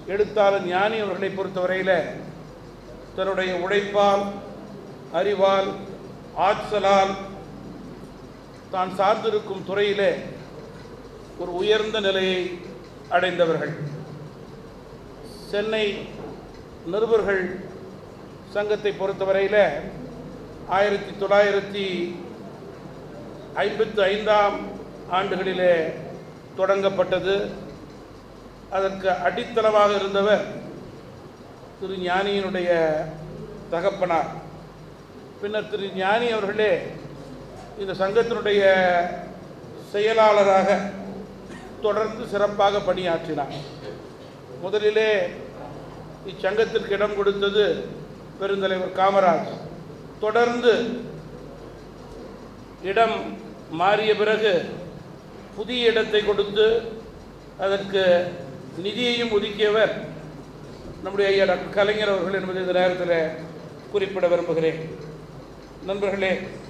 எழுத்தாளர் ஞானி அவர்களை பொறுத்தவரையில் தன்னுடைய உழைப்பால் அறிவால் ஆற்றலால் தான் சார்ந்திருக்கும் துறையிலே ஒரு உயர்ந்த நிலையை அடைந்தவர்கள் சென்னை நிருபர்கள் சங்கத்தை பொறுத்தவரையில் ஆயிரத்தி தொள்ளாயிரத்தி ஐம்பத்து ஐந்தாம் ஆண்டுகளிலே தொடங்கப்பட்டது அதற்கு அடித்தளமாக இருந்தவர் திரு ஞானியினுடைய தகப்பனார் பின்னர் திரு ஞானி அவர்களே இந்த சங்கத்தினுடைய செயலாளராக தொடர்ந்து சிறப்பாக பணியாற்றினார் முதலிலே இச்சங்கத்திற்கு இடம் கொடுத்தது பெருந்தலைவர் காமராஜ் தொடர்ந்து இடம் மாறிய பிறகு புதிய இடத்தை கொடுத்து அதற்கு நிதியையும் ஒதுக்கியவர் நம்முடைய ஐயா டாக்டர் கலைஞர் அவர்கள் என்பதை இந்த நேரத்தில் குறிப்பிட விரும்புகிறேன் நண்பர்களே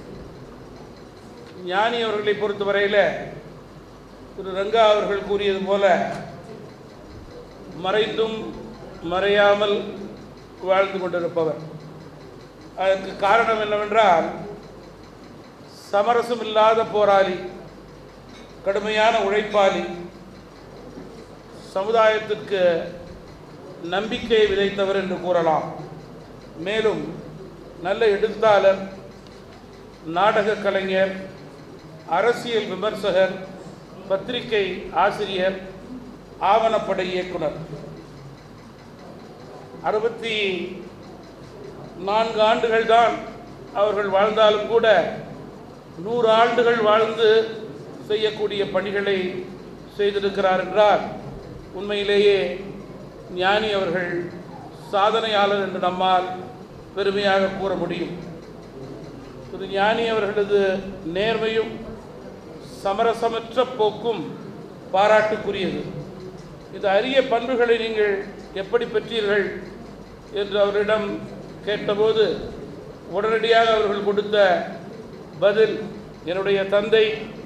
ஞானி அவர்களை பொறுத்தவரையில் திரு ரங்கா அவர்கள் கூறியது போல மறைந்தும் மறையாமல் வாழ்ந்து கொண்டிருப்பவர் அதற்கு காரணம் என்னவென்றால் சமரசம் இல்லாத போராளி கடுமையான உழைப்பாளி சமுதாயத்திற்கு நம்பிக்கையை விதைத்தவர் என்று கூறலாம் மேலும் நல்ல எழுத்தாளர் நாடக கலைஞர் அரசியல் விமர்சகர் பத்திரிகை ஆசிரியர் ஆவணப்படை இயக்குனர் அறுபத்தி நான்கு ஆண்டுகள் தான் அவர்கள் வாழ்ந்தாலும் கூட நூறு ஆண்டுகள் வாழ்ந்து செய்யக்கூடிய பணிகளை செய்திருக்கிறார் என்றால் உண்மையிலேயே ஞானி அவர்கள் சாதனையாளர் என்று நம்மால் பெருமையாக கூற முடியும் திரு ஞானி அவர்களது நேர்மையும் சமரசமற்ற போக்கும் பாராட்டுக்குரியது இந்த அரிய பண்புகளை நீங்கள் எப்படி பெற்றீர்கள் என்று அவரிடம் கேட்டபோது உடனடியாக அவர்கள் கொடுத்த பதில் என்னுடைய தந்தை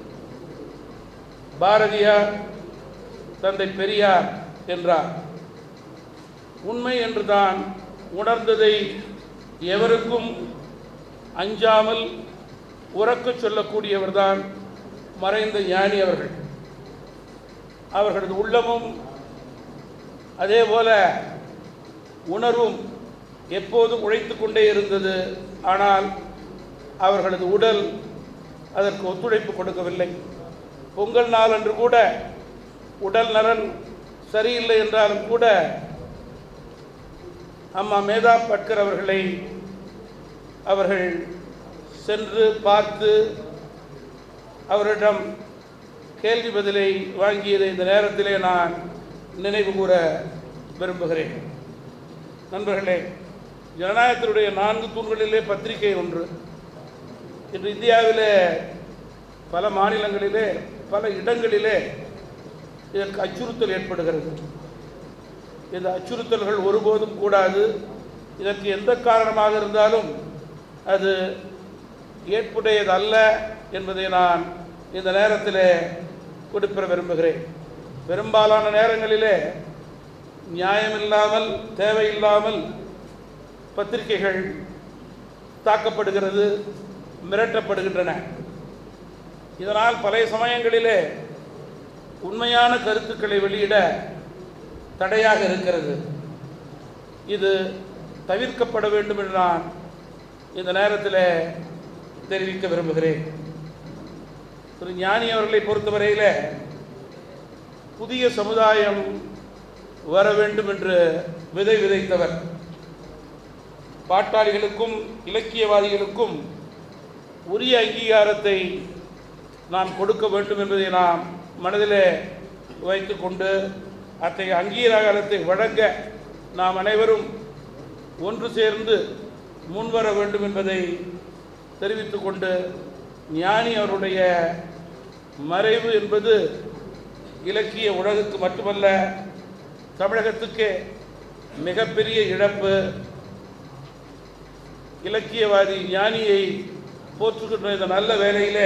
பாரதியார் தந்தை பெரியார் என்றார் உண்மை என்று தான் உணர்ந்ததை எவருக்கும் அஞ்சாமல் உறக்கச் சொல்லக்கூடியவர்தான் மறைந்த ஞானி அவர்கள் அவர்களது உள்ளமும் அதே போல உணர்வும் எப்போதும் உழைத்து கொண்டே இருந்தது ஆனால் அவர்களது உடல் அதற்கு ஒத்துழைப்பு கொடுக்கவில்லை பொங்கல் நாள் அன்று கூட உடல் நலன் சரியில்லை என்றாலும் கூட அம்மா மேதா பட்கர் அவர்களை அவர்கள் சென்று பார்த்து அவரிடம் கேள்வி பதிலை வாங்கியதை இந்த நேரத்திலே நான் நினைவு கூற விரும்புகிறேன் நண்பர்களே ஜனநாயகத்தினுடைய நான்கு தூண்களிலே பத்திரிகை ஒன்று இன்று இந்தியாவிலே பல மாநிலங்களிலே பல இடங்களிலே இதற்கு அச்சுறுத்தல் ஏற்படுகிறது இந்த அச்சுறுத்தல்கள் ஒருபோதும் கூடாது இதற்கு எந்த காரணமாக இருந்தாலும் அது ஏற்புடையதல்ல என்பதை நான் இந்த நேரத்தில் குறிப்பிட விரும்புகிறேன் பெரும்பாலான நேரங்களிலே நியாயமில்லாமல் தேவையில்லாமல் பத்திரிகைகள் தாக்கப்படுகிறது மிரட்டப்படுகின்றன இதனால் பல சமயங்களிலே உண்மையான கருத்துக்களை வெளியிட தடையாக இருக்கிறது இது தவிர்க்கப்பட வேண்டும் என்று நான் இந்த நேரத்தில் தெரிவிக்க விரும்புகிறேன் திரு ஞானி அவர்களை பொறுத்தவரையில் புதிய சமுதாயம் வர வேண்டும் என்று விதை விதைத்தவர் பாட்டாளிகளுக்கும் இலக்கியவாதிகளுக்கும் உரிய அங்கீகாரத்தை நாம் கொடுக்க வேண்டும் என்பதை நாம் மனதிலே வைத்துக்கொண்டு அத்தகைய அங்கீகாரத்தை வழங்க நாம் அனைவரும் ஒன்று சேர்ந்து முன்வர வேண்டும் என்பதை தெரிவித்துக்கொண்டு ஞானி அவருடைய மறைவு என்பது இலக்கிய உலகுக்கு மட்டுமல்ல தமிழகத்துக்கே மிகப்பெரிய இழப்பு இலக்கியவாதி ஞானியை போற்றுகின்ற இந்த நல்ல வேளையிலே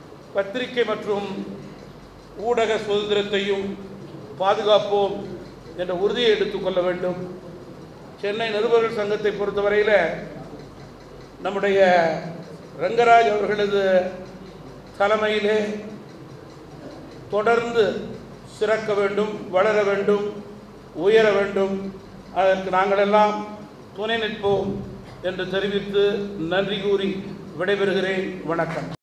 பத்திரிகை மற்றும் ஊடக சுதந்திரத்தையும் பாதுகாப்போம் என்ற உறுதியை எடுத்துக்கொள்ள வேண்டும் சென்னை நிருபர்கள் சங்கத்தை பொறுத்தவரையில் நம்முடைய ரங்கராஜ் அவர்களது தலைமையிலே தொடர்ந்து சிறக்க வேண்டும் வளர வேண்டும் உயர வேண்டும் அதற்கு நாங்களெல்லாம் துணை நிற்போம் என்று தெரிவித்து நன்றி கூறி விடைபெறுகிறேன் வணக்கம்